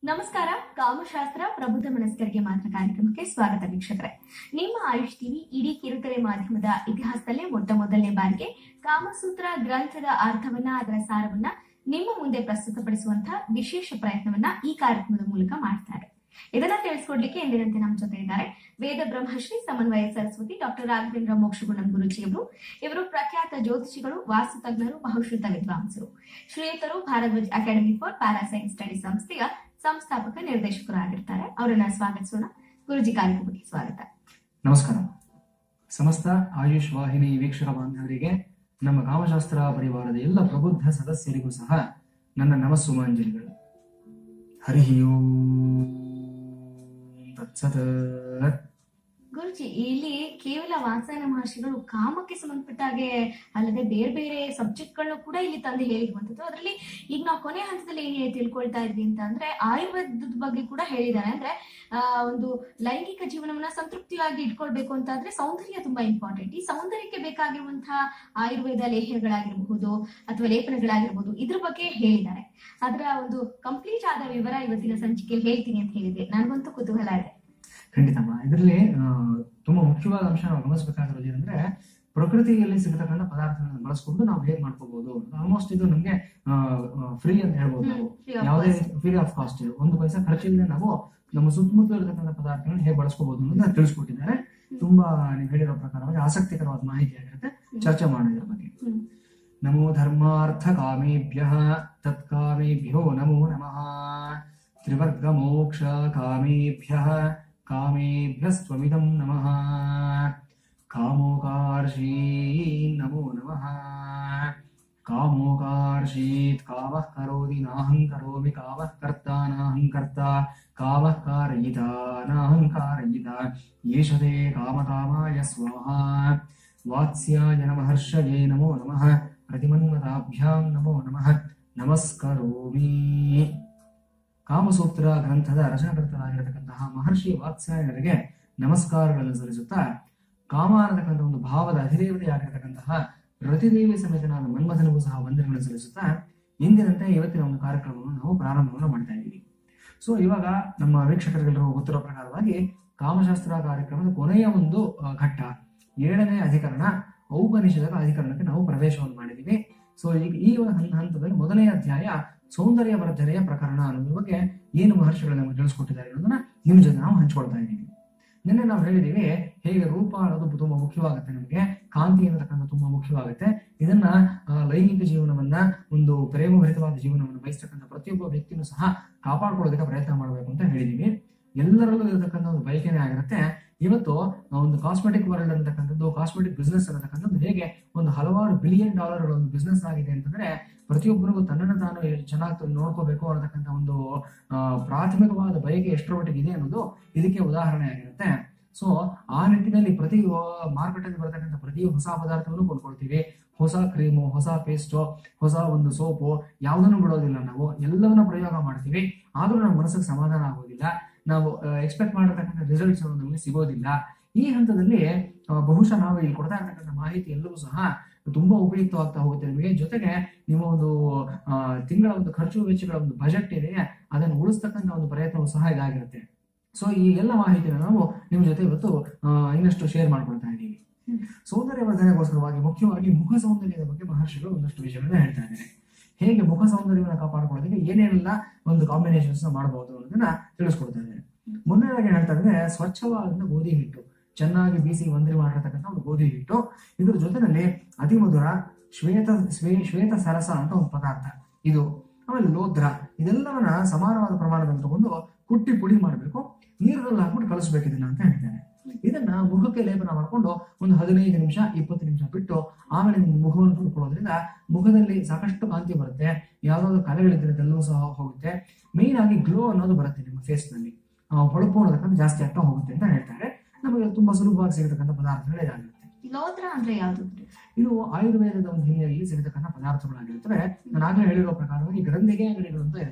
ನಮಸ್ಕಾರ ಕಾಮಶಾಸ್ತ್ರ ಪ್ರಬುದ್ಧ ಮನಸ್ಕರಿಗೆ ಮಾತ್ರ ಕಾರ್ಯಕ್ರಮಕ್ಕೆ ಸ್ವಾಗತ ವೀಕ್ಷಕರೇ ನಿಮ್ಮ ಆಯುಷ್ ಟಿವಿ ಇಡೀ ಕಿರುತೆರೆ ಮಾಧ್ಯಮದ ಇತಿಹಾಸದಲ್ಲೇ ಮೊಟ್ಟ ಮೊದಲನೇ ಬಾರಿಗೆ ಕಾಮಸೂತ್ರ ಗ್ರಂಥದ ಅರ್ಥವನ್ನ ಅದರ ಸಾರವನ್ನ ನಿಮ್ಮ ಮುಂದೆ ಪ್ರಸ್ತುತಪಡಿಸುವಂತಹ ವಿಶೇಷ ಪ್ರಯತ್ನವನ್ನ ಈ ಕಾರ್ಯಕ್ರಮದ ಮೂಲಕ ಮಾಡ್ತಾರೆ ಇದನ್ನ ತಿಳಿಸ್ಕೊಡ್ಲಿಕ್ಕೆ ಎಂದಿನಂತೆ ನಮ್ಮ ಜೊತೆ ಇದ್ದಾರೆ ವೇದ ಬ್ರಹ್ಮಶ್ರೀ ಸಮನ್ವಯ ಸರಸ್ವತಿ ಡಾಕ್ಟರ್ ರಾಘವೇಂದ್ರ ಮೋಕ್ಷಗುಣಂ ಗುರುಜಿಯವರು ಇವರು ಪ್ರಖ್ಯಾತ ಜ್ಯೋತಿಷಿಗಳು ವಾಸ್ತು ತಜ್ಞರು ಬಹುಶ್ರುತ ವಿದ್ವಾಂಸರು ಶ್ರೀಯುತರು Bharadwaj academy for parascience study ಸಂಸ್ಥೆಯ ಸಂಸ್ಥಾಪಕ ನಿರ್ದೇಶಕರು ಆಗಿರ್ತಾರೆ ಅವರನ್ನ ಸ್ವಾಗತಿಸೋಣ ಗುರುಜಿ ಕಾರ್ಯಕ್ರಮಕ್ಕೆ ಸ್ವಾಗತ ನಮಸ್ಕಾರ ಸಮಸ್ತ ಆಯುಷ್ ವಾಹಿನಿ ವೀಕ್ಷಕ ಬಾಂಧವರಿಗೆ ನಮ್ಮ ಕಾಮಶಾಸ್ತ್ರ ಪರಿವಾರದ ಎಲ್ಲ ಪ್ರಬುದ್ಧ ಸದಸ್ಯರಿಗೂ ಸಹ ನನ್ನ ನಮಸ್ಸುಮಾಂಜಲಿಗಳು ಹರಿ ಓಂ ತತ್ಸತ್ ಗುರುಜಿ ಇಲ್ಲಿ ಕೇವಲ ವಾತ್ಸಾಯನ ಮಹರ್ಷಿಗಳು ಕಾಮಕ್ಕೆ ಸಂಬಂಧಪಟ್ಟ ಹಾಗೆ ಅಲ್ಲದೆ ಬೇರೆ ಬೇರೆ ಸಬ್ಜೆಕ್ಟ್ ಗಳನ್ನ ಕೂಡ ಇಲ್ಲಿ ತಂದು ಹೇಳಿರುವಂತದ್ದು ಅದರಲ್ಲಿ ಈಗ ನಾವು ಕೊನೆ ಹಂತದಲ್ಲಿ ಏನ್ ತಿಳ್ಕೊಳ್ತಾ ಇದ್ವಿ ಅಂತ ಅಂದ್ರೆ ಆಯುರ್ವೇದದ ಬಗ್ಗೆ ಕೂಡ ಹೇಳಿದ್ದಾರೆ ಅಂದ್ರೆ ಆ ಒಂದು ಲೈಂಗಿಕ ಜೀವನವನ್ನ ಸಂತೃಪ್ತಿಯಾಗಿ ಇಟ್ಕೊಳ್ಬೇಕು ಅಂತ ಅಂದ್ರೆ ಸೌಂದರ್ಯ ತುಂಬಾ ಇಂಪಾರ್ಟೆಂಟ್ ಈ ಸೌಂದರ್ಯಕ್ಕೆ ಬೇಕಾಗಿರುವಂತಹ ಆಯುರ್ವೇದ ಲೇಹ್ಯಗಳಾಗಿರಬಹುದು ಅಥವಾ ಲೇಪನಗಳಾಗಿರ್ಬಹುದು ಇದ್ರ ಬಗ್ಗೆ ಹೇಳಿದ್ದಾರೆ ಅದರ ಒಂದು ಕಂಪ್ಲೀಟ್ ಆದ ವಿವರ ಇವತ್ತಿನ ಸಂಚಿಕೆಯಲ್ಲಿ ಹೇಳ್ತೀನಿ ಅಂತ ಹೇಳಿದೆ ನನಗಂತೂ ಕುತೂಹಲ ಇದೆ ಖಂಡಿತಮ್ಮ ಇದರಲ್ಲಿ ಆ, ತುಂಬಾ ಮುಖ್ಯವಾದ ಅಂಶ ನಾವು ಗಮನಿಸಬೇಕಾಗಿರೋದು ಏನಂದ್ರೆ ಪ್ರಕೃತಿಯಲ್ಲಿ ಸಿಗತಕ್ಕಂಥ ಪದಾರ್ಥಗಳನ್ನ ಬಳಸ್ಕೊಂಡು ನಾವು ಹೇಗ್ ಮಾಡ್ಕೋಬಹುದು ಆಲ್ಮೋಸ್ಟ್ ಇದು ನಮ್ಗೆ ಫ್ರೀ ಅಂತ ಹೇಳ್ಬೋದು ನಾವು Free of ಯಾವುದೇ cost. ಫ್ರೀ ಆಫ್ ಕಾಸ್ಟ್ ಒಂದು ಪೈಸಾ ಖರ್ಚಿಲ್ಲದೆ ನಾವು ನಮ್ಮ ಸುತ್ತಮುತ್ತ ಇರತಕ್ಕಂಥ ಪದಾರ್ಥಗಳನ್ನ ಹೇಗೆ ಬಳಸ್ಕೋಬಹುದು ಅನ್ನೋದನ್ನ ತಿಳಿಸ್ಕೊಟ್ಟಿದ್ದಾರೆ ತುಂಬಾ ನೀವು ಹೇಳಿರೋ ಪ್ರಕಾರವಾಗಿ ಆಸಕ್ತಿಕರವಾದ ಮಾಹಿತಿ ಆಗಿರುತ್ತೆ ಚರ್ಚೆ ಮಾಡೋದ್ರ ಬಗ್ಗೆ ಹ್ಮ್. ನಮೋ ಧರ್ಮಾರ್ಥ ಕಾಮೇಭ್ಯ ತತ್ಕಾಮೇಭ್ಯೋ ನಮೋ ನಮಃ ತ್ರಿವರ್ಗ ಮೋಕ್ಷ ಕಾಮೇಭ್ಯ ಕಾಮೇಭ್ಯಸ್ತ್ವಮಿದಂ ನಮಃ ಕಾಮೋಕಾರ್ಷೀ ನಮೋ ನಮಃ ಕಾಮೋಕಾರ್ಷೀತ್ ಕಾಮಃ ಕರೋತಿ ನಾಹಂ ಕರೋಮಿ ಕಾಮಃ ಕರ್ತಾ ನಾಹಂ ಕರ್ತಾ ಕಾಮಃ कारयिता ನಾಹಂ कारयित येषते ಕಾಮಕಾಮಾಯ ಸ್ವಾಹಾ ವಾತ್ಸ್ಯಾಯ ನಮಹರ್ಷಯೇ ನಮೋ ನಮಃ ಪ್ರತಿಮನ್ಮತಾಭ್ಯಾಂ ನಮೋ ನಮಃ ನಮಸ್ಕರೋಮಿ ಕಾಮಸೂತ್ರ ಗ್ರಂಥದ ರಚನಾಕರ್ತರಾಗಿರತಕ್ಕಂತಹ ಮಹರ್ಷಿ ವಾತ್ಸ್ಯಾಯನರಿಗೆ ನಮಸ್ಕಾರಗಳನ್ನು ಸಲ್ಲಿಸುತ್ತಾ ಕಾಮ ಅನ್ನತಕ್ಕಂಥ ಒಂದು ಭಾವದ ಅಧಿದೇವತೆಯಾಗಿರತಕ್ಕಂತಹ ರತಿದೇವಿ ಸಮೇತನಾದ ಮನ್ಮಥನಿಗೂ ಸಹ ವಂದನೆಗಳನ್ನು ಸಲ್ಲಿಸುತ್ತಾ ಇಂದಿನಂತೆ ಇವತ್ತಿನ ಒಂದು ಕಾರ್ಯಕ್ರಮವನ್ನು ನಾವು ಪ್ರಾರಂಭವನ್ನು ಮಾಡ್ತಾ ಇದ್ದೀವಿ ಸೊ ಇವಾಗ ನಮ್ಮ ವೀಕ್ಷಕರಿಗೆಲ್ಲರೂ ಗೊತ್ತಿರೋ ಪ್ರಕಾರವಾಗಿ ಕಾಮಶಾಸ್ತ್ರ ಕಾರ್ಯಕ್ರಮದ ಕೊನೆಯ ಒಂದು ಆ, ಘಟ್ಟ ಏಳನೇ ಅಧಿಕರಣ ಔಪನಿಷದಕ ಅಧಿಕರಣಕ್ಕೆ ನಾವು ಪ್ರವೇಶವನ್ನು ಮಾಡಿದ್ದೀವಿ ಸೊ ಈಗ ಈ ಒಂದು ಹಂತ- ಹಂತದಲ್ಲಿ ಮೊದಲನೇ ಅಧ್ಯಾಯ ಸೌಂದರ್ಯ ವರ್ಧನೆಯ ಪ್ರಕರಣ ಅನ್ನೋದ್ರ ಬಗ್ಗೆ ಏನು ಮಹರ್ಷಿಗಳು ನಮಗೆ ತಿಳಿಸ್ಕೊಟ್ಟಿದ್ದಾರೆ ಅನ್ನೋದನ್ನ ನಿಮ್ಮ ಜೊತೆ ನಾವು ಹಂಚ್ಕೊಳ್ತಾ ಇದ್ದೀವಿ ನಿನ್ನೆ ನಾವು ಹೇಳಿದೀವಿ ಹೇಗೆ ರೂಪ ಅನ್ನೋದು ತುಂಬಾ ಮುಖ್ಯವಾಗುತ್ತೆ ನಮಗೆ ಕಾಂತಿ ಅನ್ನತಕ್ಕಂಥ ತುಂಬಾ ಮುಖ್ಯವಾಗುತ್ತೆ ಇದನ್ನ ಆ, ಲೈಂಗಿಕ ಜೀವನವನ್ನ ಒಂದು ಪ್ರೇಮಭರಿತವಾದ ಜೀವನವನ್ನು ಬಯಸ್ತಕ್ಕಂಥ ಪ್ರತಿಯೊಬ್ಬ ವ್ಯಕ್ತಿನೂ ಸಹ ಕಾಪಾಡ್ಕೊಳ್ಳೋದಕ್ಕೆ ಪ್ರಯತ್ನ ಮಾಡಬೇಕು ಅಂತ ಹೇಳಿದೀವಿ ಎಲ್ಲರಲ್ಲೂ ಇರತಕ್ಕಂಥ ಒಂದು ಬಯಕೆನೇ ಆಗಿರುತ್ತೆ ಇವತ್ತು ಆ ಒಂದು ಕಾಸ್ಮೆಟಿಕ್ ವರ್ಲ್ಡ್ ಅಂತಕ್ಕಂಥದ್ದು ಕಾಸ್ಮೆಟಿಕ್ ಬಿಸ್ನೆಸ್ ಅನ್ನತಕ್ಕಂಥದ್ದು ಹೇಗೆ ಒಂದು ಹಲವಾರು ಬಿಲಿಯನ್ ಡಾಲರ್ ಒಂದು ಬಿಸ್ನೆಸ್ ಆಗಿದೆ ಅಂತಂದ್ರೆ ಪ್ರತಿಯೊಬ್ಬರಿಗೂ ತನ್ನನ್ನು ತಾನು ಚೆನ್ನಾಗಿ ನೋಡ್ಕೋಬೇಕು ಅನ್ನತಕ್ಕಂಥ ಒಂದು ಆ, ಪ್ರಾಥಮಿಕವಾದ ಬಯಕೆ ಎಷ್ಟರ ಮಟ್ಟಿಗೆ ಇದೆ ಅನ್ನೋದು ಇದಕ್ಕೆ ಉದಾಹರಣೆ ಆಗಿರುತ್ತೆ ಸೊ ಆ ನಿಟ್ಟಿನಲ್ಲಿ ಪ್ರತಿ ಮಾರ್ಕೆಟ್ ಅಲ್ಲಿ ಬರತಕ್ಕಂಥ ಪ್ರತಿ ಹೊಸ ಪದಾರ್ಥವನ್ನು ಕೊಂಡ್ಕೊಳ್ತೀವಿ ಹೊಸ ಕ್ರೀಮು ಹೊಸ ಪೇಸ್ಟು ಹೊಸ ಒಂದು ಸೋಪು ಯಾವುದನ್ನು ಬಿಡೋದಿಲ್ಲ ನಾವು ಎಲ್ಲವನ್ನ ಪ್ರಯೋಗ ಮಾಡ್ತೀವಿ ಆದ್ರೂ ನಮ್ಮ ಮನಸ್ಸಿಗೆ ಸಮಾಧಾನ ಆಗೋದಿಲ್ಲ ನಾವು ಎಕ್ಸ್ಪೆಕ್ಟ್ ಮಾಡಿರ್ತಕ್ಕಂಥ ರಿಸಲ್ಟ್ಸ್ ನಮಗೆ ಸಿಗೋದಿಲ್ಲ ಈ ಹಂತದಲ್ಲಿ ಆ, ಬಹುಶಃ ನಾವು ಇಲ್ಲಿ ಕೊಡ್ತಾ ಇರ್ತಕ್ಕಂಥ ಮಾಹಿತಿ ಎಲ್ಲವೂ ಸಹ ತುಂಬಾ ಉಪಯುಕ್ತವಾಗ್ತಾ ಹೋಗುತ್ತೆ ನಿಮಗೆ ಜೊತೆಗೆ ನಿಮ್ಮ ಒಂದು ಆ, ತಿಂಗಳ ಒಂದು ಖರ್ಚು ವೆಚ್ಚಗಳ ಒಂದು ಬಜೆಟ್ ಇದೆ ಅದನ್ನು ಉಳಿಸ್ತಕ್ಕಂಥ ಒಂದು ಪ್ರಯತ್ನವೂ ಸಹ ಇದಾಗಿರುತ್ತೆ ಸೊ ಈ ಎಲ್ಲ ಮಾಹಿತಿನ ನಾವು ನಿಮ್ಮ ಜೊತೆ ಇವತ್ತು ಆ, ಇನ್ನಷ್ಟು ಶೇರ್ ಮಾಡ್ಕೊಳ್ತಾ ಇದ್ದೀವಿ ಹ್ಮ್. ಸೌಂದರ್ಯ ವರ್ಧನೆಗೋಸ್ಕರವಾಗಿ ಮುಖ್ಯವಾಗಿ ಮುಖ ಸೌಂದರ್ಯದ ಬಗ್ಗೆ ಮಹರ್ಷಿಗಳು ಒಂದಷ್ಟು ವಿಷಯಗಳನ್ನ ಹೇಳ್ತಾ ಇದ್ದಾರೆ ಹೇಗೆ ಮುಖ ಸೌಂದರ್ಯವನ್ನು ಕಾಪಾಡ್ಕೊಳ್ಳೋದಕ್ಕೆ ಏನೇನೆಲ್ಲ ಒಂದು ಕಾಂಬಿನೇಷನ್ಸ್ ಮಾಡಬಹುದು ಅನ್ನೋದನ್ನ ತಿಳಿಸ್ಕೊಡ್ತಾ ಇದ್ದಾರೆ ಮೊದಲನೇದಾಗಿ ಹೇಳ್ತಾ ಇದ್ರೆ ಸ್ವಚ್ಛವಾದ ಗೋಧಿ ಹಿಟ್ಟು ಚೆನ್ನಾಗಿ ಬೀಸಿ ಒಂದ್ರಿ ಮಾಡಿರ್ತಕ್ಕಂಥ ಒಂದು ಗೋಧಿ ಹಿಟ್ಟು ಇದ್ರ ಜೊತೆನಲ್ಲಿ ಅತಿ ಮಧುರ ಶ್ವೇತ ಶ್ವೇ- ಶ್ವೇತ ಸರಸ ಅಂತ ಒಂದು ಪದಾರ್ಥ ಇದು ಆಮೇಲೆ ಲೋದ್ರ ಇದೆಲ್ಲವನ್ನ ಸಮಾನವಾದ ಪ್ರಮಾಣದಲ್ಲಿ ತಗೊಂಡು ಕುಟ್ಟಿ ಪುಡಿ ಮಾಡಬೇಕು ನೀರಲ್ಲಿ ಹಾಕ್ಬಿಟ್ಟು ಕಳಿಸ್ಬೇಕು ಇದನ್ನ ಅಂತ ಹೇಳ್ತಾರೆ ಇದನ್ನ ಮುಖಕ್ಕೆ ಲೇಪನ ಮಾಡ್ಕೊಂಡು ಒಂದು ಹದಿನೈದು ನಿಮಿಷ ಇಪ್ಪತ್ತು ನಿಮಿಷ ಬಿಟ್ಟು ಆಮೇಲೆ ನಿಮ್ಮ ಮುಖವನ್ನು ತೊಳ್ಕೊಳ್ಳೋದ್ರಿಂದ ಮುಖದಲ್ಲಿ ಸಾಕಷ್ಟು ಕಾಂತಿ ಬರುತ್ತೆ ಯಾವ್ದಾದ್ರು ಕಲೆಗಳಿದ್ರೆ ಅದೆಲ್ಲವೂ ಸಹ ಹೋಗುತ್ತೆ ಮೇನ್ ಆಗಿ ಗ್ಲೋ ಅನ್ನೋದು ಬರುತ್ತೆ ನಿಮ್ಮ ಫೇಸ್ ನಲ್ಲಿ ಆ, ಹೊಳಪು ಅನ್ನೋದಕ್ಕಂತ ಜಾಸ್ತಿ ಆಗ್ತಾ ಹೋಗುತ್ತೆ ಅಂತ ಹೇಳ್ತಾರೆ ನಮಗೆ ತುಂಬಾ ಸುಲಭವಾಗಿ ಸಿಗತಕ್ಕಂಥ ಪದಾರ್ಥಗಳು ಇದಾಗಿರುತ್ತೆ ಲೋತ್ರ ಅಂದ್ರೆ ಯಾವ್ದು ಇದು ಆಯುರ್ವೇದದ ಒಂದು ಹಿನ್ನೆಲೆಯಲ್ಲಿ ಸಿಗತಕ್ಕಂಥ ಪದಾರ್ಥಗಳಾಗಿರ್ತವೆ ನಾನು ಆಗ್ಲೇ ಹೇಳಿರೋ ಪ್ರಕಾರವಾಗಿ ಗ್ರಂಥಿಗೆ ಅಂಗಡಿಗಳು ಅಂತ ಇರುತ್ತೆ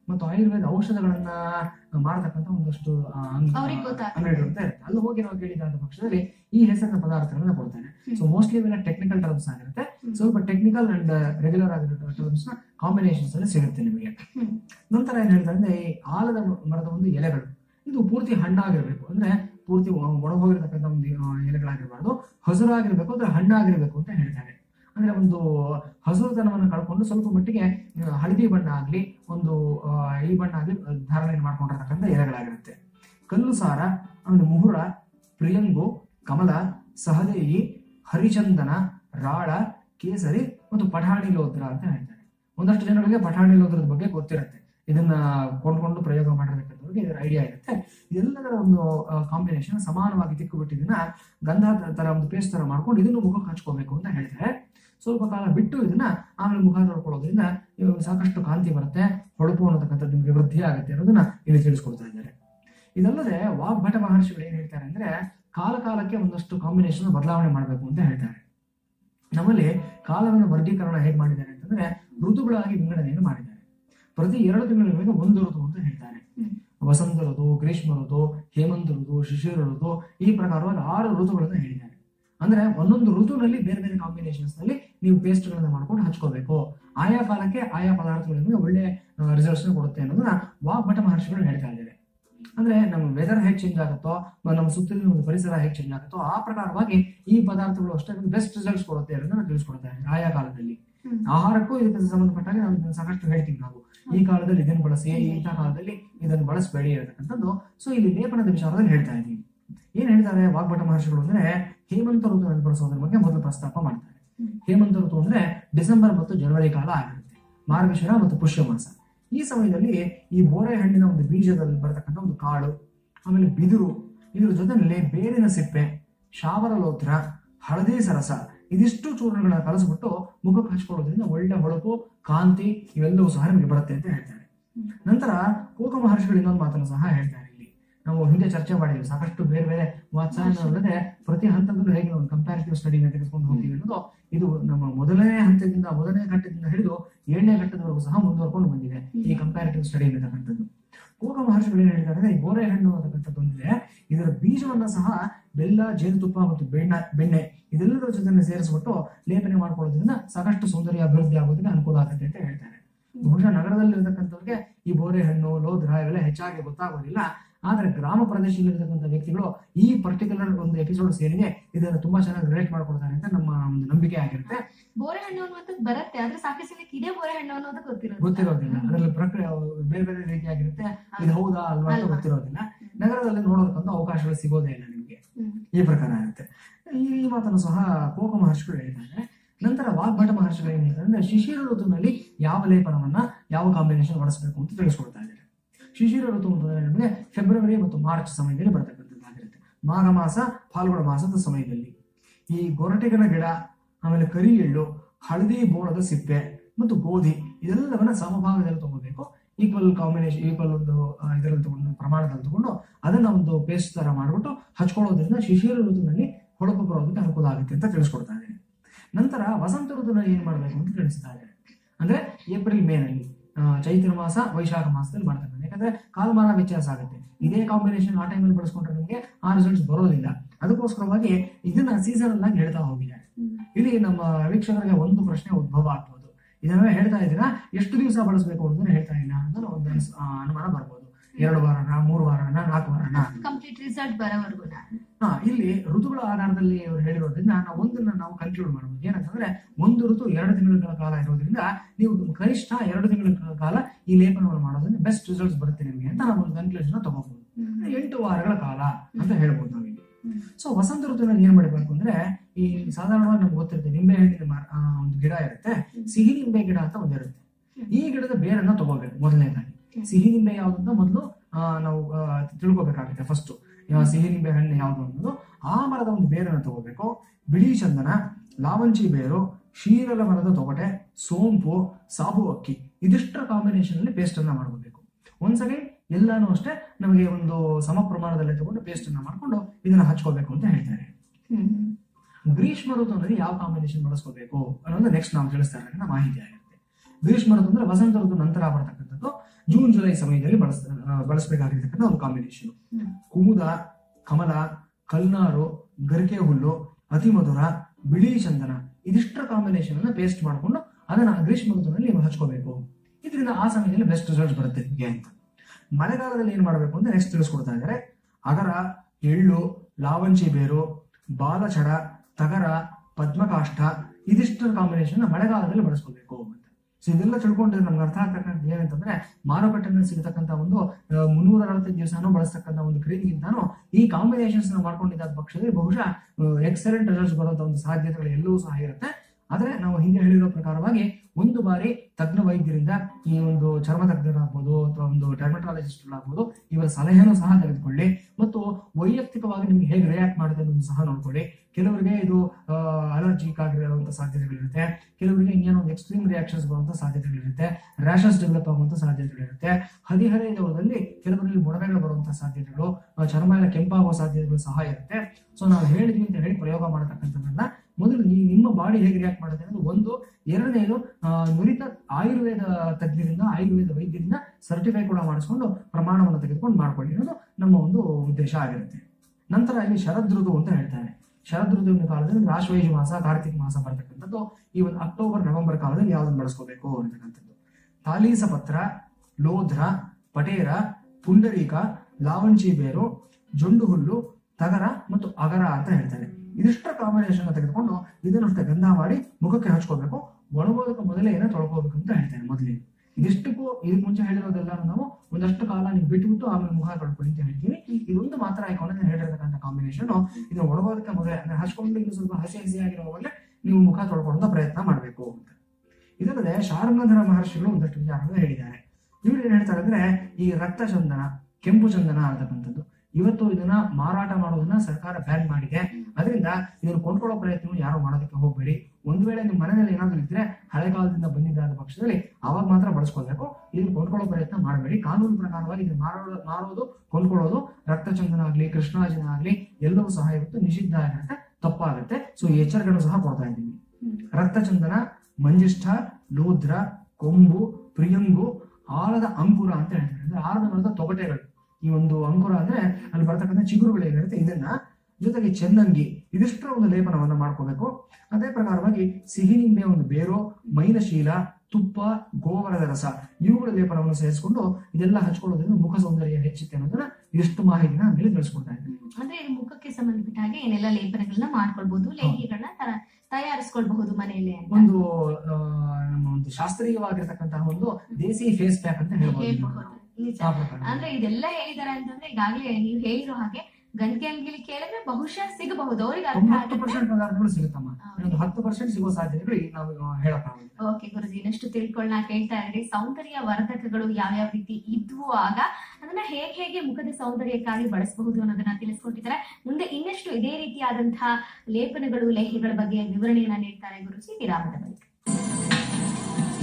ಮತ್ತು ಆಯುರ್ವೇದ ಔಷಧಗಳನ್ನ ಮಾಡತಕ್ಕಂತ ಒಂದಷ್ಟು ಆ, ಅಂಗ- ಅವ್ರಿಗೆ ಗೊತ್ತಾಗ್ತದೆ. ಅಂಗಡಿಗಳು ಅಂತ ಇರುತ್ತೆ ಅಲ್ಲಿ ಹೋಗಿ ನಾವು ಕೇಳಿದಂತ ಪಕ್ಷದಲ್ಲಿ ಈ ಹೆಸರಿನ ಪದಾರ್ಥಗಳನ್ನ ಕೊಡ್ತಾರೆ ಹ್ಮ್. ಸೊ ಮೋಸ್ಟ್ಲಿ ಇವೆಲ್ಲ ಟೆಕ್ನಿಕಲ್ ಟರ್ಮ್ಸ್ ಆಗಿರುತ್ತೆ ಹ್ಮ್. ಸ್ವಲ್ಪ ಟೆಕ್ನಿಕಲ್ ಅಂಡ್ ರೆಗ್ಯುಲರ್ ಆಗಿರೋ ಟರ್ಮ್ಸ್ ನ ಕಾಂಬಿನೇಷನ್ಸ್ ಅಲ್ಲಿ ಸಿಗುತ್ತೆ ನಿಮಗೆ ಹ್ಮ್. ನಂತರ ಏನ್ ಹೇಳ್ತಾರೆ ಅಂದ್ರೆ ಈ ಆಲದ ಮರದ ಒಂದು ಎಲೆಗಳು ಇದು ಪೂರ್ತಿ ಹಣ್ಣಾಗಿರ್ಬೇಕು ಅಂದ್ರೆ ಪೂರ್ತಿ ಒಣಗೋಗಿರ್ತಕ್ಕಂಥ ಒಂದು ಆ, ಎಲೆಗಳಾಗಿರ್ಬಾರ್ದು ಹಸುರಾಗಿರ್ಬೇಕು ಅಂದ್ರೆ ಹಣ್ಣಾಗಿರ್ಬೇಕು ಅಂತ ಹೇಳ್ತಾರೆ ಅಂದ್ರೆ ಒಂದು ಹಸುರುತನವನ್ನು ಕಳ್ಕೊಂಡು ಸ್ವಲ್ಪ ಮಟ್ಟಿಗೆ ಆ, ಹಳದಿ ಬಣ್ಣ ಆಗ್ಲಿ ಒಂದು ಆ, ಈ ಬಣ್ಣ ಆಗ್ಲಿ ಧಾರಣೆ ಮಾಡ್ಕೊಂಡಿರ್ತಕ್ಕಂಥ ಎಲೆಗಳಾಗಿರುತ್ತೆ ಕಲ್ಲು ಸಾರ ಆಮೇಲೆ ಮುಹುರ ಪ್ರಿಯಂಗು ಕಮಲ ಸಹದೇಯಿ ಹರಿಚಂದನ ರಾಳ ಕೇಸರಿ ಮತ್ತು ಪಠಾಣಿ ಲೋದ್ರ ಅಂತ ಹೇಳ್ತಾರೆ ಒಂದಷ್ಟು ಜನಗಳಿಗೆ ಪಠಾಣಿ ಲೋದ್ರದ ಬಗ್ಗೆ ಗೊತ್ತಿರುತ್ತೆ ಇದನ್ನ ಕೊಂಡ್ಕೊಂಡು ಪ್ರಯೋಗ ಮಾಡಿರ್ತಕ್ಕಂಥವ್ರಿಗೆ ಇದರ ಐಡಿಯಾ ಇರುತ್ತೆ ಇದೆಲ್ಲದರ ಒಂದು ಕಾಂಬಿನೇಷನ್ ಸಮಾನವಾಗಿ ತಿಕ್ಕು ಇದನ್ನ ಗಂಧ ತರ ಒಂದು ಪೇಸ್ಟ್ ತರ ಮಾಡ್ಕೊಂಡು ಇದನ್ನು ಮುಖಕ್ಕೆ ಹಚ್ಕೋಬೇಕು ಅಂತ ಹೇಳ್ತಾರೆ ಸ್ವಲ್ಪ ಕಾಲ ಬಿಟ್ಟು ಇದನ್ನ ಆಮೇಲೆ ಮುಖ ತೊಳ್ಕೊಳ್ಳೋದ್ರಿಂದ ಇವು ಸಾಕಷ್ಟು ಕಾಂತಿ ಬರುತ್ತೆ ಹೊಳಪು ಅನ್ನತಕ್ಕಂಥದ್ದು ನಿಮಗೆ ವೃದ್ಧಿ ಆಗುತ್ತೆ ಅನ್ನೋದನ್ನ ಇಲ್ಲಿ ತಿಳಿಸ್ಕೊಡ್ತಾ ಇದ್ದಾರೆ ಇದಲ್ಲದೆ ವಾಗ್ಭಟ ಮಹರ್ಷಿಗಳು ಏನ್ ಹೇಳ್ತಾರೆ ಅಂದ್ರೆ ಕಾಲ ಕಾಲಕ್ಕೆ ಒಂದಷ್ಟು ಕಾಂಬಿನೇಷನ್ ಬದಲಾವಣೆ ಮಾಡಬೇಕು ಅಂತ ಹೇಳ್ತಾರೆ ನಮ್ಮಲ್ಲಿ ಕಾಲವನ್ನು ವರ್ಗೀಕರಣ ಹೇಗೆ ಮಾಡಿದ್ದಾರೆ ಅಂತಂದ್ರೆ ಋತುಗಳಾಗಿ ವಿಂಗಡಣೆಯನ್ನು ಮಾಡಿದ್ದಾರೆ ಪ್ರತಿ ಎರಡು ತಿಂಗಳಿಗೆ ಒಂದು ಋತು ಅಂತ ಹೇಳ್ತಾರೆ ಹ್ಮ್. ವಸಂತ ಋತು ಗ್ರೀಷ್ಮ ಋತು ಹೇಮಂತ ಋತು ಶಿಶಿರ ಋತು ಈ ಪ್ರಕಾರವಾಗಿ ಆರು ಋತುಗಳನ್ನು ಹೇಳಿದ್ದಾರೆ ಅಂದ್ರೆ ಒಂದೊಂದು ಋತುನಲ್ಲಿ ಬೇರೆ ಬೇರೆ ಕಾಂಬಿನೇಷನ್ಸ್ ನಲ್ಲಿ ನೀವು ಪೇಸ್ಟ್ ಗಳನ್ನ ಮಾಡ್ಕೊಂಡು ಹಚ್ಕೋಬೇಕು ಆಯಾ ಕಾಲಕ್ಕೆ ಆಯಾ ಪದಾರ್ಥಗಳು ನಿಮಗೆ ಒಳ್ಳೆ ರಿಸಲ್ಟ್ಸ್ ಕೊಡುತ್ತೆ ಅನ್ನೋದನ್ನ ವಾಗ್ಭಟ ಮಹರ್ಷಿಗಳು ಹೇಳ್ತಾ ಇದ್ದಾರೆ ಅಂದ್ರೆ ನಮ್ಮ ವೆದರ್ ಹೇಗೆ ಚೇಂಜ್ ಆಗುತ್ತೋ ಮ- ನಮ್ಮ ಸುತ್ತಲಿನ ಒಂದು ಪರಿಸರ ಹೇಗೆ ಚೇಂಜ್ ಆಗುತ್ತೋ ಆ ಪ್ರಕಾರವಾಗಿ ಈ ಪದಾರ್ಥಗಳು ಅಷ್ಟೇ ಬೆಸ್ಟ್ ರಿಸಲ್ಟ್ಸ್ ಕೊಡುತ್ತೆ ಅನ್ನೋದನ್ನ ತಿಳಿಸ್ಕೊಡ್ತಾರೆ ಆಯಾ ಕಾಲದಲ್ಲಿ ಹ್ಮ್. ಆಹಾರಕ್ಕೂ ಇದಕ್ಕೆ ಸಂಬಂಧಪಟ್ಟಾಗ ನಾವು ಇದನ್ನ ಸಾಕಷ್ಟು ಹೇಳ್ತೀವಿ ನಾವು ಈ ಕಾಲದಲ್ಲಿ ಇದನ್ನು ಬಳಸಿ ಇಂಥ ಕಾಲದಲ್ಲಿ ಇದನ್ನು ಬಳಸಬೇಡಿ ಇರತಕ್ಕಂಥದ್ದು ಸೊ ಇಲ್ಲಿ ಲೇಪನದ ವಿಚಾರದಲ್ಲಿ ಹೇಳ್ತಾ ಇದ್ದೀವಿ ಏನ್ ಹೇಳ್ತಾರೆ ವಾಗ್ಭಟ ಮಹರ್ಷಿಗಳು ಅಂದ್ರೆ ಹೇಮಂತ ಋತುವನ್ನು ಬಳಸೋದ್ರ ಬಗ್ಗೆ ಮೊದಲು ಪ್ರಸ್ತಾಪ ಮಾಡ್ತಾರೆ ಹ್ಮ್. ಹೇಮಂತ ಋತು ಅಂದ್ರೆ ಡಿಸೆಂಬರ್ ಮತ್ತು ಜನವರಿ ಕಾಲ ಆಗಿರುತ್ತೆ ಮಾರ್ಗಶಿರ ಮತ್ತು ಪುಷ್ಯ ಮಾಸ ಈ ಸಮಯದಲ್ಲಿ ಈ ಬೋರೆ ಹಣ್ಣಿನ ಒಂದು ಬೀಜದಲ್ಲಿ ಬರತಕ್ಕಂಥ ಒಂದು ಕಾಳು ಆಮೇಲೆ ಬಿದಿರು ಇದ್ರ ಜೊತೆನಲ್ಲಿ ಬೇರಿನ ಸಿಪ್ಪೆ ಶಾವರ ಲೋತ್ರ ಹಳದಿ ಸರಸ ಇದಿಷ್ಟು ಚೂರ್ಣಗಳನ್ನ ಕಲಸ್ಬಿಟ್ಟು ಮುಖಕ್ಕೆ ಹಚ್ಕೊಳ್ಳೋದ್ರಿಂದ ಒಳ್ಳೆ ಹೊಳಪು ಕಾಂತಿ ಇವೆಲ್ಲವೂ ಸಹ ನಮಗೆ ಬರುತ್ತೆ ಅಂತ ಹೇಳ್ತಾರೆ ಹ್ಮ್. ನಂತರ ಕೋಕ ಮಹರ್ಷಿಗಳು ಇನ್ನೊಂದು ಮಾತನ್ನು ಸಹ ಹೇಳ್ತಾರೆ ಇಲ್ಲಿ ನಾವು ಹಿಂದೆ ಚರ್ಚೆ ಮಾಡಿದ್ವಿ ಸಾಕಷ್ಟು ಬೇರೆ ಬೇರೆ ವಾತ್ಸಾಯನ ಅಲ್ಲದೆ ಪ್ರತಿ ಹಂತದಲ್ಲೂ ಹೇಗೆ ಒಂದು ಕಂಪ್ಯಾರಿಟಿವ್ ಸ್ಟಡಿನ ತೆಗೆದುಕೊಂಡು ಹೋಗ್ತೀವಿ ಅನ್ನೋದು ಇದು ನಮ್ಮ ಮೊದಲನೇ ಹಂತದಿಂದ ಮೊದಲನೇ ಘಟ್ಟದಿಂದ ಹಿಡಿದು ಏಳನೇ ಘಟ್ಟದವರೆಗೂ ಸಹ ಮುಂದುವರ್ಕೊಂಡು ಬಂದಿದೆ ಈ ಕಂಪ್ಯಾರಿಟಿವ್ ಸ್ಟಡಿ ಅನ್ನತಕ್ಕಂಥದ್ದು ಕೋಕ ಮಹರ್ಷಿಗಳು ಏನ್ ಹೇಳ್ತಾರೆ ಅಂದ್ರೆ ಈ ಬೋರೆ ಹಣ್ಣು ಅನ್ನತಕ್ಕಂಥದ್ದು ಒಂದಿದೆ ಇದರ ಬೀಜವನ್ನ ಸಹ ಬೆಲ್ಲ ಜೇನುತುಪ್ಪ ಮತ್ತು ಬೆಣ್ಣ ಬೆಣ್ಣೆ ಇದೆಲ್ಲದರ ಜೊತೆ ಸೇರಿಸ್ಬಿಟ್ಟು ಲೇಪನೆ ಮಾಡ್ಕೊಳ್ಳೋದ್ರಿಂದ ಸಾಕಷ್ಟು ಸೌಂದರ್ಯ ಅಭಿವೃದ್ಧಿ ಆಗೋದಕ್ಕೆ ಅನುಕೂಲ ಆಗುತ್ತೆ ಅಂತ ಹೇಳ್ತಾರೆ ಬಹುಶಃ ನಗರದಲ್ಲಿರ್ತಕ್ಕಂಥವ್ರಿಗೆ ಈ ಬೋರೆ ಹಣ್ಣು ಲೋದ್ರ ಇವೆಲ್ಲ ಹೆಚ್ಚಾಗಿ ಗೊತ್ತಾಗೋದಿಲ್ಲ ಆದ್ರೆ ಗ್ರಾಮ ಪ್ರದೇಶದಲ್ಲಿರ್ತಕ್ಕಂಥ ವ್ಯಕ್ತಿಗಳು ಈ ಪರ್ಟಿಕ್ಯುಲರ್ ಒಂದು ಎಪಿಸೋಡ್ ಸೇರಿಗೆ ಇದನ್ನು ತುಂಬಾ ಚೆನ್ನಾಗಿ ರಿಲೇಟ್ ಮಾಡ್ಕೊಳ್ತಾರೆ ಅಂತ ನಮ್ಮ ಒಂದು ನಂಬಿಕೆ ಆಗಿರುತ್ತೆ ಬೋರೆ ಹಣ್ಣು ಅನ್ನುವಂಥದ್ದು ಬರುತ್ತೆ ಆದ್ರೆ ಸಾಕಷ್ಟು ಜನಕ್ಕೆ ಇದೇ ಬೋರೆ ಹಣ್ಣು ಅನ್ನೋದು ಗೊತ್ತಿರೋದು ಗೊತ್ತಿರೋದಿಲ್ಲ ಅದರಲ್ಲಿ ಪ್ರಕ್ರಿಯೆ ಬೇರೆ ಬೇರೆ ರೀತಿಯಾಗಿರುತ್ತೆ ಇದು ಹೌದಾ ಅಲ್ವಾ ಅಂತ ಅಲ್ವಾ. ಗೊತ್ತಿರೋದಿಲ್ಲ ನಗರದಲ್ಲಿ ನೋಡೋದಕ್ಕಂತ ಅವಕಾಶಗಳು ಸಿಗೋದೇ ಇಲ್ಲ ನಿಮಗೆ ಈ ಪ್ರಕಾರ ಇರುತ್ತೆ ಈ ಈ ಮಾತನ್ನು ಸಹ ಕೋಕ ಮಹರ್ಷಿಗಳು ಹೇಳಿದ್ದಾರೆ ನಂತರ ವಾಗ್ಭಟ ಮಹರ್ಷಿಗಳು ಏನ್ ಹೇಳ್ತಾರೆ ಅಂದ್ರೆ ಶಿಶಿರ ಋತುವಿನಲ್ಲಿ ಯಾವ ಲೇಪನವನ್ನ ಯಾವ ಕಾಂಬಿನೇಷನ್ ಬಳಸಬೇಕು ಅಂತ ತಿಳಿಸ್ಕೊಡ್ತಾ ಇದ್ದಾರೆ ಶಿಶಿರ ಋತು ಅಂತಂದ್ರೆ ನಮಗೆ ಫೆಬ್ರವರಿ ಮತ್ತು ಮಾರ್ಚ್ ಸಮಯದಲ್ಲಿ ಬರ್ತಕ್ಕಂಥದ್ದಾಗಿರುತ್ತೆ ಮಾಘ ಮಾಸ ಫಾಲ್ಗುಣ ಮಾಸದ ಸಮಯದಲ್ಲಿ ಈ ಗೊರಟಿಗನ ಗಿಡ ಆಮೇಲೆ ಕರಿ ಎಳ್ಳು ಹಳದಿ ಬೋಳದ ಸಿಪ್ಪೆ ಮತ್ತು ಗೋಧಿ ಇದೆಲ್ಲವನ್ನ ಸಮಭಾಗದಲ್ಲಿ ತಗೋಬೇಕು ಈಕ್ವಲ್ ಕಾಂಬಿನೇಷನ್ ಈಕ್ವಲ್ ಒಂದು ಆ, ಇದರಲ್ಲಿ ತಗೊಂಡು ಪ್ರಮಾಣದಲ್ಲಿ ತಗೊಂಡು ಅದನ್ನ ಒಂದು ಪೇಸ್ಟ್ ತರ ಮಾಡ್ಬಿಟ್ಟು ಹಚ್ಕೊಳ್ಳೋದ್ರಿಂದ ಶಿಶಿರ ಋತುವಿನಲ್ಲಿ ಹೊಳಪು ಬರೋದಕ್ಕೆ ಅನುಕೂಲ ಆಗುತ್ತೆ ಅಂತ ತಿಳಿಸ್ಕೊಡ್ತಾ ಇದ್ದಾರೆ ನಂತರ ವಸಂತ ಋತುವಿನಲ್ಲಿ ಏನ್ ಮಾಡಬೇಕು ಅಂತ ತಿಳಿಸ್ತಾ ಇದ್ದಾರೆ ಅಂದ್ರೆ ಏಪ್ರಿಲ್ ಮೇ ನಲ್ಲಿ ಆ, ಚೈತ್ರ ಮಾಸ ವೈಶಾಖ ಮಾಸದಲ್ಲಿ ಮಾಡ್ತಕ್ಕಂಥ ಯಾಕಂದ್ರೆ ಕಾಲಮಾನ ವ್ಯತ್ಯಾಸ ಆಗುತ್ತೆ ಇದೇ ಕಾಂಬಿನೇಷನ್ ಆ ಟೈಮಲ್ಲಿ ಬಳಸ್ಕೊಂಡ್ರೆ ನಿಮಗೆ ಆ ರಿಸಲ್ಟ್ಸ್ ಬರೋದಿಲ್ಲ ಅದಕ್ಕೋಸ್ಕರವಾಗಿ ಇದನ್ನ ಸೀಸನಲ್ ಆಗಿ ಹೇಳ್ತಾ ಹೋಗಿದ್ದಾರೆ ಇಲ್ಲಿ ನಮ್ಮ ವೀಕ್ಷಕರಿಗೆ ಒಂದು ಪ್ರಶ್ನೆ ಉದ್ಭವ ಆಗ್ಬೋದು ಇದನ್ನ ಹೇಳ್ತಾ ಇದ್ದೀರಾ ಎಷ್ಟು ದಿವಸ ಬಳಸಬೇಕು ಅನ್ನೋದನ್ನ ಹೇಳ್ತಾ ಇಲ್ಲ ಅಂತ ಒಂದು ಅನ್ಸ್- ಆ, ಅನುಮಾನ ಬರ್ಬೋದು ಎರಡು ವಾರನ ಮೂರು ವಾರನ ನಾಲ್ಕು ವಾರನ ಕಂಪ್ಲೀಟ್ ರಿಸಲ್ಟ್ ಬರೋವರೆಗೂ ಹಾ ಇಲ್ಲಿ ಋತುಗಳ ಆಧಾರದಲ್ಲಿ ಅವರು ಹೇಳಿರೋದ್ರಿಂದ ನಾವು ಒಂದನ್ನ ನಾವು ಕನ್ಕ್ಲೂಡ್ ಮಾಡಬಹುದು ಏನಂತಂದ್ರೆ ಒಂದು ಋತು ಎರಡು ತಿಂಗಳ ಕಾಲ ಇರೋದ್ರಿಂದ ನೀವು ಕನಿಷ್ಠ ಎರಡು ತಿಂಗಳ ಕಾಲ ಈ ಲೇಪನವನ್ನು ಮಾಡೋದ್ರಿಂದ ಬೆಸ್ಟ್ ರಿಸಲ್ಟ್ಸ್ ಬರುತ್ತೆ ನಿಮಗೆ ಅಂತ ನಾವು ಒಂದು ಕನ್ಕ್ಲೂಷನ್ ತಗೋಬಹುದು ಎಂಟು ವಾರಗಳ ಕಾಲ ಅಂತ ಹೇಳ್ಬೋದು ನಾವಿಲ್ಲಿ ಹ್ಮ್. ಸೊ ವಸಂತ ಋತುವಿನಲ್ಲಿ ಏನ್ ಮಾಡಬೇಕು ಅಂದ್ರೆ ಈ ಸಾಧಾರಣವಾಗಿ ನಮ್ಗೆ ಗೊತ್ತಿರುತ್ತೆ ನಿಂಬೆ ಹಣ್ಣಿನ ಮರ ಆ, ಒಂದು ಗಿಡ ಇರುತ್ತೆ ಹ್ಮ್. ಸಿಹಿ ನಿಂಬೆ ಗಿಡ ಅಂತ ಒಂದಿರುತ್ತೆ ಹ್ಮ್. ಈ ಗಿಡದ ಬೇರನ್ನ ತಗೋಬೇಕು ಮೊದಲನೇದಾಗಿ ಹ್ಮ್. ಸಿಹಿ ನಿಂಬೆ ಯಾವ್ದು ಅಂತ ಮೊದಲು ನಾವು ಆ, ತಿಳ್ಕೊಬೇಕಾಗುತ್ತೆ ಫಸ್ಟ್ ಸಿಹಿ ನಿಂಬೆ ಹಣ್ಣು ಯಾವ್ದು ಅನ್ನೋದು ಆ ಮರದ ಒಂದು ಬೇರನ್ನು ತಗೋಬೇಕು ಬಿಳಿ ಚಂದನ ಲಾವಂಚಿ ಬೇರು ಶೀರಲ ಮರದ ತೊಗಟೆ ಸೋಂಪು ಸಾಬು ಅಕ್ಕಿ ಇದಿಷ್ಟರ ಕಾಂಬಿನೇಷನ್ ಅಲ್ಲಿ ಪೇಸ್ಟ್ ಅನ್ನ ಮಾಡ್ಕೋಬೇಕು ಒಂದ್ಸಲಿ ಎಲ್ಲಾನು ಅಷ್ಟೇ ನಮಗೆ ಒಂದು ಸಮ ಪ್ರಮಾಣದಲ್ಲಿ ತಗೊಂಡು ಪೇಸ್ಟ್ ಅನ್ನ ಮಾಡ್ಕೊಂಡು ಇದನ್ನ ಹಚ್ಕೋಬೇಕು ಅಂತ ಹೇಳ್ತಾರೆ ಗ್ರೀಷ್ಮ ಋತುವಿನಲ್ಲಿ ಯಾವ ಕಾಂಬಿನೇಷನ್ ಬಳಸ್ಕೋಬೇಕು ಅನ್ನೋದು ನೆಕ್ಸ್ಟ್ ನಾವು ತಿಳಿಸ್ತಾ ಇರೋದ್ರಿಂದ ಮಾಹಿತಿ ಆಗಿರುತ್ತೆ ಗ್ರೀಷ್ಮ ಋತು ಅಂದ್ರೆ ವಸಂತ ಋತು ನಂತರ ಬರ್ತಕ್ಕಂಥದ್ದು ಜೂನ್ ಜುಲೈ ಸಮಯದಲ್ಲಿ ಬಳಸ ಆ, ಬಳಸಬೇಕಾಗಿರ್ತಕ್ಕಂಥ ಒಂದು ಕಾಂಬಿನೇಷನ್ ಹ್ಮ್. ಕುಮುದ ಕಮಲ ಕಲ್ನಾರು ಗರಿಕೆ ಹುಲ್ಲು ಅತಿ ಮಧುರ ಬಿಳಿ ಚಂದನ ಇದಿಷ್ಟರ ಕಾಂಬಿನೇಷನ್ ಅನ್ನ ಪೇಸ್ಟ್ ಮಾಡಿಕೊಂಡು ಅದನ್ನ ಗ್ರೀಷ್ಮ ಋತುವಿನಲ್ಲಿ ನೀವು ಹಚ್ಕೋಬೇಕು ಇದರಿಂದ ಆ ಸಮಯದಲ್ಲಿ ಬೆಸ್ಟ್ ರಿಸಲ್ಟ್ ಬರುತ್ತೆ ನಿಮಗೆ ಅಂತ ಮಳೆಗಾಲದಲ್ಲಿ ಏನ್ ಮಾಡಬೇಕು ಅಂತ ನೆಕ್ಸ್ಟ್ ತಿಳಿಸ್ಕೊಡ್ತಾ ಇದ್ದಾರೆ ಅಗರ ಎಳ್ಳು ಲಾವಂಚಿ ಬೇರು ಬಾಲಚಡ ತಗರ ಪದ್ಮಕಾಷ್ಠ ಇದಿಷ್ಟರ ಕಾಂಬಿನೇಷನ್ ಮಳೆಗಾಲದಲ್ಲಿ ಬಳಸ್ಕೋಬೇಕು ಅಂತ ಸೊ ಇದೆಲ್ಲ ತಿಳ್ಕೊಂಡ್ರೆ ನಮ್ಗೆ ಅರ್ಥ ಆಗ್ತಕ್ಕಂಥ ಏನಂತಂದ್ರೆ ಮಾರುಕಟ್ಟೆನಲ್ಲಿ ಸಿಗತಕ್ಕಂಥ ಒಂದು ಆ, ಮುನ್ನೂರ ಅರವತ್ತೈದು ದಿವಸನೂ ಬಳಸ್ತಕ್ಕಂಥ ಒಂದು ಕ್ರೀಮ್ಗಿಂತಾನು ಈ ಕಾಂಬಿನೇಷನ್ಸ್ ನ ಮಾಡ್ಕೊಂಡಿದ್ದ ಪಕ್ಷದಲ್ಲಿ ಬಹುಶಃ ಎಕ್ಸಲೆಂಟ್ ರಿಸಲ್ಟ್ಸ್ ಬರುವಂತ ಒಂದು ಸಾಧ್ಯತೆಗಳು ಎಲ್ಲವೂ ಸಹ ಇರುತ್ತೆ ಆದ್ರೆ ನಾವು ಹಿಂದೆ ಹೇಳಿರೋ ಪ್ರಕಾರವಾಗಿ ಒಂದು ಬಾರಿ ತಜ್ಞ ವೈದ್ಯರಿಂದ ಈ ಒಂದು ಚರ್ಮ ತಜ್ಞರಾಗ್ಬೋದು ಅಥವಾ ಒಂದು ಡರ್ಮಟಾಲಜಿಸ್ಟ್ ಆಗ್ಬೋದು ಇವರ ಸಲಹೆನೂ ಸಹ ತೆಗೆದುಕೊಳ್ಳಿ ಮತ್ತು ವೈಯಕ್ತಿಕವಾಗಿ ನಿಮ್ಗೆ ಹೇಗೆ ರಿಯಾಕ್ಟ್ ಮಾಡುತ್ತೆ ಅನ್ನೋದು ಸಹ ನೋಡ್ಕೊಳ್ಳಿ ಕೆಲವರಿಗೆ ಇದು ಅಲರ್ಜಿಕ್ ಆಗಿರುವಂತ ಸಾಧ್ಯತೆಗಳಿರುತ್ತೆ ಕೆಲವರಿಗೆ ಇನ್ನೇನೋ ಒಂದು ಎಕ್ಸ್ಟ್ರೀಮ್ ರಿಯಾಕ್ಷನ್ಸ್ ಬರುವಂತ ಸಾಧ್ಯತೆಗಳಿರುತ್ತೆ ರ್ಯಾಷಸ್ ಡೆವಲಪ್ ಆಗುವಂತ ಸಾಧ್ಯತೆಗಳಿರುತ್ತೆ ಹದಿಹರೆಯದವರಲ್ಲಿ ಕೆಲವರಲ್ಲಿ ಮೊಡವೆಗಳು ಬರುವಂತ ಸಾಧ್ಯತೆಗಳು ಆ, ಚರ್ಮ ಎಲ್ಲ ಕೆಂಪಾಗುವ ಸಾಧ್ಯತೆಗಳು ಸಹ ಇರುತ್ತೆ ಸೊ ನಾವು ಹೇಳಿದ್ವಿ ಅಂತ ಹೇಳಿ ಪ್ರಯೋಗ ಮಾಡತಕ್ಕಂಥದ್ದನ್ನ ಮೊದಲು ನೀ ನಿಮ್ಮ ಬಾಡಿ ಹೇಗೆ ರಿಯಾಕ್ಟ್ ಮಾಡುತ್ತೆ ಅನ್ನೋದು ಒಂದು ಎರಡನೇದು ಆ, ನುರಿತ ಆಯುರ್ವೇದ ತಜ್ಞರಿಂದ ಆಯುರ್ವೇದ ವೈದ್ಯರಿಂದ ಸರ್ಟಿಫೈ ಕೂಡ ಮಾಡಿಸ್ಕೊಂಡು ಪ್ರಮಾಣವನ್ನು ತೆಗೆದುಕೊಂಡು ಮಾಡ್ಕೊಳ್ಳಿ ಅನ್ನೋದು ನಮ್ಮ ಒಂದು ಉದ್ದೇಶ ಆಗಿರುತ್ತೆ ನಂತರ ಇಲ್ಲಿ ಶರದ್ ಋತು ಅಂತ ಹೇಳ್ತಾರೆ ಶರದ್ ಋತುವಿನ ಕಾಲದಲ್ಲಿ ರಾಶ್ವೇಜ ಮಾಸ ಕಾರ್ತಿಕ ಮಾಸ ಬರ್ತಕ್ಕಂಥದ್ದು ಈ ಒಂದು ಅಕ್ಟೋಬರ್ ನವೆಂಬರ್ ಕಾಲದಲ್ಲಿ ಯಾವ್ದನ್ನು ಬಳಸ್ಕೋಬೇಕು ಅಂತಕ್ಕಂಥದ್ದು ತಾಲೀಸ ಪತ್ರ ಲೋಧ್ರ ಪಟೇರ ಪುಂಡರೀಕ ಲಾವಂಚಿ ಬೇರು ಜೊಂಡು ಹುಲ್ಲು ತಗರ ಮತ್ತು ಅಗರ ಅಂತ ಹೇಳ್ತಾರೆ ಇದಿಷ್ಟರ ಕಾಂಬಿನೇಷನ್ ತೆಗೆದುಕೊಂಡು ಇದನ್ನು ಅಷ್ಟೇ ಗಂಧ ಮಾಡಿ ಮುಖಕ್ಕೆ ಹಚ್ಕೋಬೇಕು ಒಣಗೋದಕ್ಕೆ ಮೊದಲೇ ಏನೋ ತೊಳ್ಕೋಬೇಕು ಅಂತ ಹೇಳ್ತಾರೆ ಮೊದಲೇ ಇದಿಷ್ಟಕ್ಕೂ ಇದಕ್ಕೆ ಮುಂಚೆ ಹೇಳಿರೋದೆಲ್ಲ ನಾವು ಒಂದಷ್ಟು ಕಾಲ ನೀವು ಬಿಟ್ಬಿಟ್ಟು ಆಮೇಲೆ ಮುಖ ತೊಳ್ಕೊಳ್ಳಿ ಅಂತ ಹೇಳ್ತೀವಿ ಇದೊಂದು ಮಾತ್ರ ಹಾಕೊಂಡು ನಾನು ಹೇಳಿರ್ತಕ್ಕಂಥ ಕಾಂಬಿನೇಷನ್ ಇದನ್ನ ಒಣಗೋದಕ್ಕೆ ಮೊದಲೇ ಅಂದ್ರೆ ಹಚ್ಕೊಂಡು ಇದು ಸ್ವಲ್ಪ ಹಸಿ ಹಸಿಯಾಗಿರುವಾಗಲೇ ನೀವು ಮುಖ ತೊಳ್ಕೊಳ್ಳೋ ಪ್ರಯತ್ನ ಮಾಡಬೇಕು ಅಂತ ಇದಲ್ಲದೆ ಶಾರ್ಂಗಧರ ಮಹರ್ಷಿಗಳು ಒಂದಷ್ಟು ವಿಚಾರಗಳನ್ನು ಹೇಳಿದ್ದಾರೆ ಇವರು ಏನ್ ಹೇಳ್ತಾರೆ ಅಂದ್ರೆ ಈ ರಕ್ತ ಚಂದನ ಕೆಂಪು ಚಂದನ ಅಂತಕ್ಕಂಥದ್ದು ಇವತ್ತು ಇದನ್ನ ಮಾರಾಟ ಮಾಡೋದನ್ನ ಸರ್ಕಾರ ಬ್ಯಾನ್ ಮಾಡಿದೆ ಅದರಿಂದ ಇದನ್ನು ಕೊಂಡ್ಕೊಳ್ಳೋ ಪ್ರಯತ್ನ ಯಾರು ಮಾಡೋದಕ್ಕೆ ಹೋಗ್ಬೇಡಿ ಒಂದ್ ವೇಳೆ ನಿಮ್ಮ ಮನೆಯಲ್ಲಿ ಏನಾದ್ರು ಇದ್ರೆ ಹಳೆ ಕಾಲದಿಂದ ಬಂದಿದ್ದಾದ ಪಕ್ಷದಲ್ಲಿ ಅವಾಗ ಮಾತ್ರ ಬಳಸ್ಕೊಳ್ಬೇಕು ಇದನ್ನ ಕೊಂಡ್ಕೊಳ್ಳೋ ಪ್ರಯತ್ನ ಮಾಡಬೇಡಿ ಕಾನೂನು ಪ್ರಕಾರವಾಗಿ ಇದನ್ನ ಮಾರೋದು ಮಾರೋದು ಕೊಂಡ್ಕೊಳ್ಳೋದು ರಕ್ತ ಚಂದನ ಆಗ್ಲಿ ಕೃಷ್ಣಾಜಿನ ಆಗ್ಲಿ ಎಲ್ಲವೂ ಸಹ ಇವತ್ತು ನಿಷಿದ್ಧ ಆಗಿರುತ್ತೆ ತಪ್ಪಾಗುತ್ತೆ ಸೊ ಈ ಎಚ್ಚರಿಕೆಯನ್ನು ಸಹ ಕೊಡ್ತಾ ಇದ್ದೀವಿ ಹ್ಮ್. ರಕ್ತಚಂದನ ಮಂಜಿಷ್ಠ ಲೋಧ್ರ ಕೊಂಬು ಪ್ರಿಯಂಗು ಆಳದ ಅಂಕುರ ಅಂತ ಹೇಳ್ತಾರೆ ಅಂದ್ರೆ ಆಳದ ಮರದ ತೊಗಟೆಗಳು ಈ ಒಂದು ಅಂಕುರ ಅಂದ್ರೆ ಅಲ್ಲಿ ಬರ್ತಕ್ಕಂಥ ಚಿಗುರುಗಳು ಏನಿರುತ್ತೆ ಇದನ್ನ ಜೊತೆಗೆ ಚೆನ್ನಂಗಿ ಇದಿಷ್ಟರ ಒಂದು ಲೇಪನವನ್ನ ಮಾಡ್ಕೋಬೇಕು ಅದೇ ಪ್ರಕಾರವಾಗಿ ಸಿಹಿ ನಿಂಬೆ ಒಂದು ಬೇರು ಮೈನಶೀಲ ತುಪ್ಪ ಗೋವರದ ರಸ ಇವುಗಳ ಲೇಪನವನ್ನು ಸೇರಿಸಿಕೊಂಡು ಇದೆಲ್ಲ ಹಚ್ಕೊಳ್ಳೋದ್ರಿಂದ ಮುಖ ಸೌಂದರ್ಯ ಹೆಚ್ಚುತ್ತೆ ಅನ್ನೋದನ್ನ ಇಷ್ಟು ಮಾಹಿತಿನ ಮೇಲೆ ತಿಳಿಸ್ಕೊಡ್ತಾ ಇದ್ದೀನಿ ಅಂದ್ರೆ ಇದು ಮುಖಕ್ಕೆ ಸಂಬಂಧಪಟ್ಟ ಹಾಗೆ ಏನೆಲ್ಲ ಲೇಪನಗಳನ್ನ ಮಾಡ್ಕೊಳ್ಬಹುದು ಲೇಹಿಗಳನ್ನ ತರ- ತಯಾರಿಸ್ಕೊಳ್ಬಹುದು ಮನೆಯಲ್ಲೇ ಅಂತ ಒಂದು ಆ, ನಮ್ಮ ಒಂದು ಶಾಸ್ತ್ರೀಯವಾಗಿರ್ತಕ್ಕಂತಹ ಒಂದು ದೇಸಿ ಫೇಸ್ ಪ್ಯಾಕ್ ಅಂತ ಹೇಳ್ಬೋದು ಇದನ್ನ ಹೇಳ್ಬಹುದು ನಾವು. ನಿಜ ಆ ಪ್ರಕಾರ. ಅಂದ್ರೆ ಇದೆಲ್ಲ ಹೇಳಿದಾರೆ ಅಂತಂದ್ರೆ ಈಗಾಗ್ಲೇ ನೀವು ಹೇಳಿರೋ ಹಾಗೆ ಗಂಟೆ ಅಂಗಡಿಲಿ ಕೇಳಿದ್ರೆ ಬಹುಶಃ ಸಿಗಬಹುದು ಅವ್ರಿಗೆ ಅರ್ಥ ತೊಂಬತ್ತು ಆಗುತ್ತೆ ಪರ್ಸೆಂಟ್ ಪದಾರ್ಥಗಳು ಸಿಗುತ್ತಮ್ಮ ಹೌದು. ಒಂದು ಹತ್ತು ಪರ್ಸೆಂಟ್ ಸಿಗೋ ಸಾಧ್ಯತೆಗಳು ಈಗ ನಾವು ಹೇಳಕ್ಕಾಗಲ್ಲ ಓಕೆ ಗುರುಜಿ ಇನ್ನಷ್ಟು ತಿಳ್ಕೊಳ್ಳೋಣ ಕೇಳ್ತಾ ಇದ್ರಿ ಸೌಂದರ್ಯ ವರ್ಧಕಗಳು ಯಾವ್ಯಾವ ರೀತಿ ಇದ್ವು ಆಗ ಅದನ್ನ ಹೇಗೆ ಹೇಗೆ ಮುಖದ ಸೌಂದರ್ಯಕ್ಕಾಗಿ ಬಳಸಬಹುದು ಅನ್ನೋದನ್ನ ತಿಳಿಸ್ಕೊಟ್ಟಿದ್ದಾರೆ ಮುಂದೆ ಇನ್ನಷ್ಟು ಇದೇ ರೀತಿಯಾದಂತಹ ಲೇಪನಗಳು ಲೇಹ್ಯಗಳ ಬಗ್ಗೆ ವಿವರಣೆಯನ್ನ ನೀಡ್ತಾರೆ ಗುರುಜಿ ವಿರಾಮದ ಬಳಿಕ